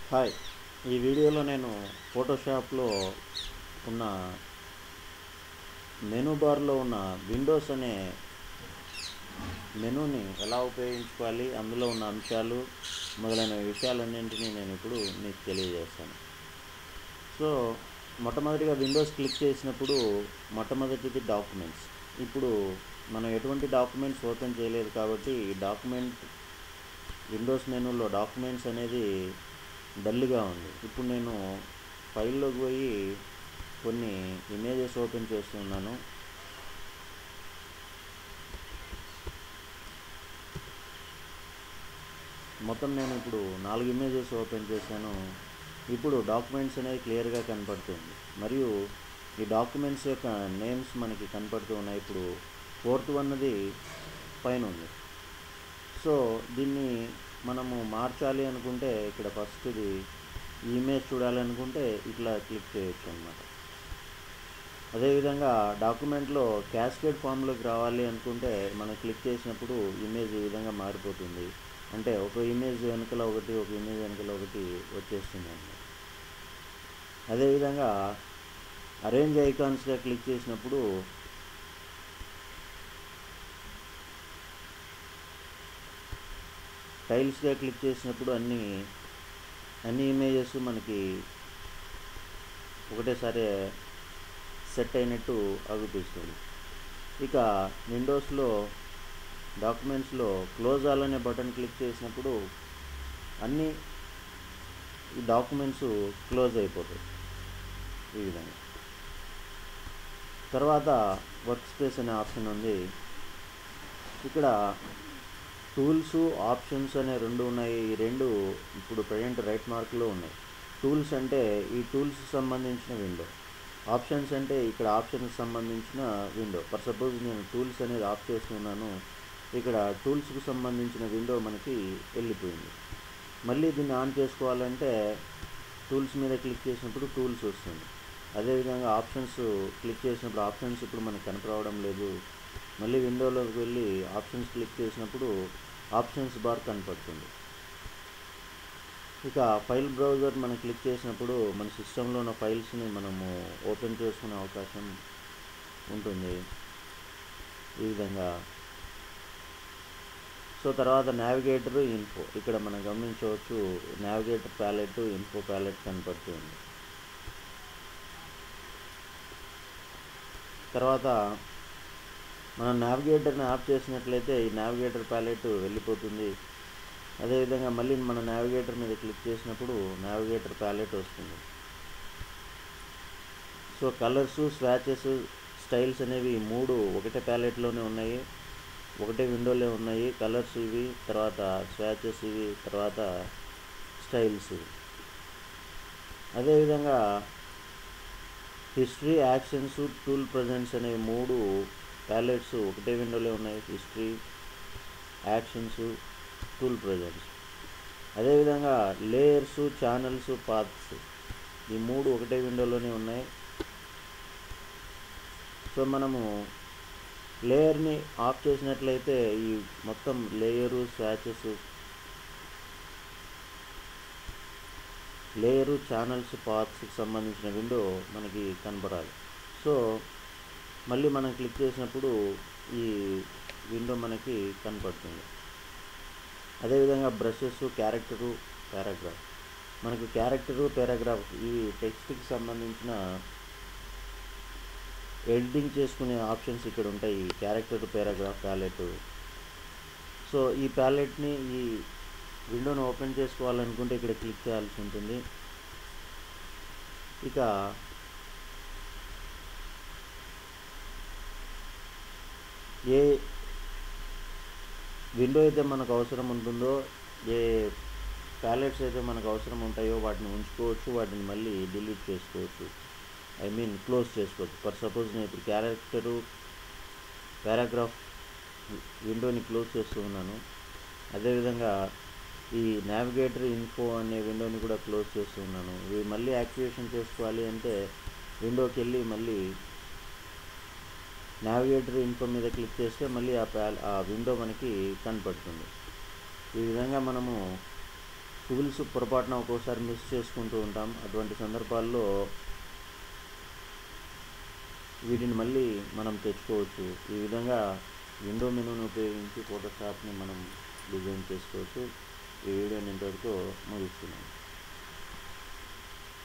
hi ఈ వీడియోలో నేను ఫోటోషాప్లో ఉన్న మెనూ బార్లో ఉన్న విండోస్ అనే మెనూని ఎలా ఉపయోగించుకోవాలి అందులో ఉన్న అంశాలు మొదలైన విషయాలన్నింటినీ నేను ఇప్పుడు మీకు తెలియజేస్తాను సో మొట్టమొదటిగా విండోస్ క్లిక్ చేసినప్పుడు మొట్టమొదటిది డాక్యుమెంట్స్ ఇప్పుడు మనం ఎటువంటి డాక్యుమెంట్స్ ఓపెన్ చేయలేదు కాబట్టి ఈ డాక్యుమెంట్ విండోస్ మెనూలో డాక్యుమెంట్స్ అనేది డల్గా ఉంది ఇప్పుడు నేను ఫైల్లోకి పోయి కొన్ని ఇమేజెస్ ఓపెన్ చేస్తున్నాను మొత్తం నేను ఇప్పుడు నాలుగు ఇమేజెస్ ఓపెన్ చేశాను ఇప్పుడు డాక్యుమెంట్స్ అనేది క్లియర్గా కనపడుతుంది మరియు ఈ డాక్యుమెంట్స్ యొక్క నేమ్స్ మనకి కనపడుతూ ఉన్నాయి ఇప్పుడు ఫోర్త్ వన్నది పైన ఉంది సో దీన్ని మనము మార్చాలి అనుకుంటే ఇక్కడ ఫస్ట్ది ఇమేజ్ చూడాలనుకుంటే ఇట్లా క్లిక్ చేయొచ్చు అనమాట అదేవిధంగా డాక్యుమెంట్లో క్యాస్కేడ్ ఫామ్లోకి రావాలి అనుకుంటే మనం క్లిక్ చేసినప్పుడు ఇమేజ్ ఈ విధంగా మారిపోతుంది అంటే ఒక ఇమేజ్ వెనకల ఒకటి ఒక ఇమేజ్ వెనకల ఒకటి వచ్చేస్తుంది అన్నమాట అదేవిధంగా అరేంజ్ ఐకాన్స్గా క్లిక్ చేసినప్పుడు టైల్స్గా క్లిక్ చేసినప్పుడు అన్ని అన్ని ఇమేజెస్ మనకి ఒకటేసారి సెట్ అయినట్టు అగుపిస్తుంది ఇక విండోస్లో డాక్యుమెంట్స్లో క్లోజ్ ఆల్ అనే బటన్ క్లిక్ చేసినప్పుడు అన్ని ఈ డాక్యుమెంట్స్ క్లోజ్ అయిపోతాయి ఈ విధంగా తర్వాత వర్క్ స్పేస్ అనే ఆప్షన్ ఉంది ఇక్కడ టూల్స్ ఆప్షన్స్ అనే రెండు ఉన్నాయి ఈ రెండు ఇప్పుడు ప్రజెంట్ రైట్ మార్క్లో ఉన్నాయి టూల్స్ అంటే ఈ టూల్స్ సంబంధించిన విండో ఆప్షన్స్ అంటే ఇక్కడ ఆప్షన్కి సంబంధించిన విండో ఫర్ సపోజ్ నేను టూల్స్ అనేది ఆఫ్ చేస్తున్నాను ఇక్కడ టూల్స్కి సంబంధించిన విండో మనకి వెళ్ళిపోయింది మళ్ళీ దీన్ని ఆన్ చేసుకోవాలంటే టూల్స్ మీద క్లిక్ చేసినప్పుడు టూల్స్ వస్తుంది అదేవిధంగా ఆప్షన్స్ క్లిక్ చేసినప్పుడు ఆప్షన్స్ ఇప్పుడు మనకు కనపడవడం లేదు మళ్ళీ విండోలోకి వెళ్ళి ఆప్షన్స్ క్లిక్ చేసినప్పుడు ఆప్షన్స్ బార్ కనపడుతుంది ఇక ఫైల్ బ్రౌజర్ మనం క్లిక్ చేసినప్పుడు మన సిస్టంలో ఉన్న ఫైల్స్ని మనము ఓపెన్ చేసుకునే అవకాశం ఉంటుంది ఈ విధంగా సో తర్వాత నావిగేటర్ ఇన్ఫో ఇక్కడ మనం గమనించవచ్చు నావిగేటర్ ప్యాలెట్ ఇన్ఫో ప్యాలెట్ కనపడుతుంది తర్వాత మనం నావిగేటర్ని ఆఫ్ చేసినట్లయితే ఈ నావిగేటర్ ప్యాలెట్ వెళ్ళిపోతుంది అదేవిధంగా మళ్ళీ మన నావిగేటర్ మీద క్లిక్ చేసినప్పుడు నావిగేటర్ ప్యాలెట్ వస్తుంది సో కలర్స్ స్వాచెస్ స్టైల్స్ అనేవి మూడు ఒకటే ప్యాలెట్లోనే ఉన్నాయి ఒకటే విండోలో ఉన్నాయి కలర్స్ ఇవి తర్వాత స్వాచెస్ ఇవి తర్వాత స్టైల్స్ అదేవిధంగా హిస్టరీ యాక్షన్స్ టూల్ ప్రజెంట్స్ అనే మూడు ప్యాలెట్స్ ఒకటే విండోలో ఉన్నాయి హిస్టరీ యాక్షన్స్ టూల్ ప్రజెంట్స్ అదేవిధంగా లేయర్స్ ఛానల్స్ పాత్స్ ఈ మూడు ఒకటే విండోలోనే ఉన్నాయి సో మనము లేయర్ని ఆఫ్ చేసినట్లయితే ఈ మొత్తం లేయరు స్వాచెస్ లేయరు ఛానల్స్ పాత్స్కి సంబంధించిన విండో మనకి కనపడాలి సో మళ్ళీ మనం క్లిక్ చేసినప్పుడు ఈ విండో మనకి కనపడుతుంది అదేవిధంగా బ్రషెస్ క్యారెక్టరు పారాగ్రాఫ్ మనకు క్యారెక్టరు పారాగ్రాఫ్ ఈ టెక్స్ట్కి సంబంధించిన ఎడిటింగ్ చేసుకునే ఆప్షన్స్ ఇక్కడ ఉంటాయి క్యారెక్టర్ పారాగ్రాఫ్ ప్యాలెట్ సో ఈ ప్యాలెట్ని ఈ విండోను ఓపెన్ చేసుకోవాలనుకుంటే ఇక్కడ క్లిక్ చేయాల్సి ఉంటుంది ఇక ఏ విండో అయితే మనకు అవసరం ఉంటుందో ఏ ప్యాలెట్స్ అయితే మనకు అవసరం ఉంటాయో వాటిని ఉంచుకోవచ్చు వాటిని మళ్ళీ డిలీట్ చేసుకోవచ్చు ఐ మీన్ క్లోజ్ చేసుకోవచ్చు ఫర్ సపోజ్ నేను ఇప్పుడు క్యారెక్టరు పారాగ్రాఫ్ విండోని క్లోజ్ చేస్తూ ఉన్నాను అదేవిధంగా ఈ నావిగేటర్ ఇన్ఫో అనే విండోని కూడా క్లోజ్ చేస్తూ ఉన్నాను ఇవి మళ్ళీ యాక్టివేషన్ చేసుకోవాలి అంటే విండోకి వెళ్ళి మళ్ళీ నావిగేటర్ ఇన్ఫో మీద క్లిక్ చేస్తే మళ్ళీ ఆ ప్యా ఆ విండో మనకి కనపడుతుంది ఈ విధంగా మనము టూల్స్ పొరపాటున ఒక్కోసారి మిస్ చేసుకుంటూ ఉంటాం అటువంటి సందర్భాల్లో వీటిని మళ్ళీ మనం తెచ్చుకోవచ్చు ఈ విధంగా విండో మెనూని ఉపయోగించి ఫోటోషాప్ని మనం డిజైన్ చేసుకోవచ్చు ఈ వీడియోని ఇంతవరకు ముగిస్తున్నాను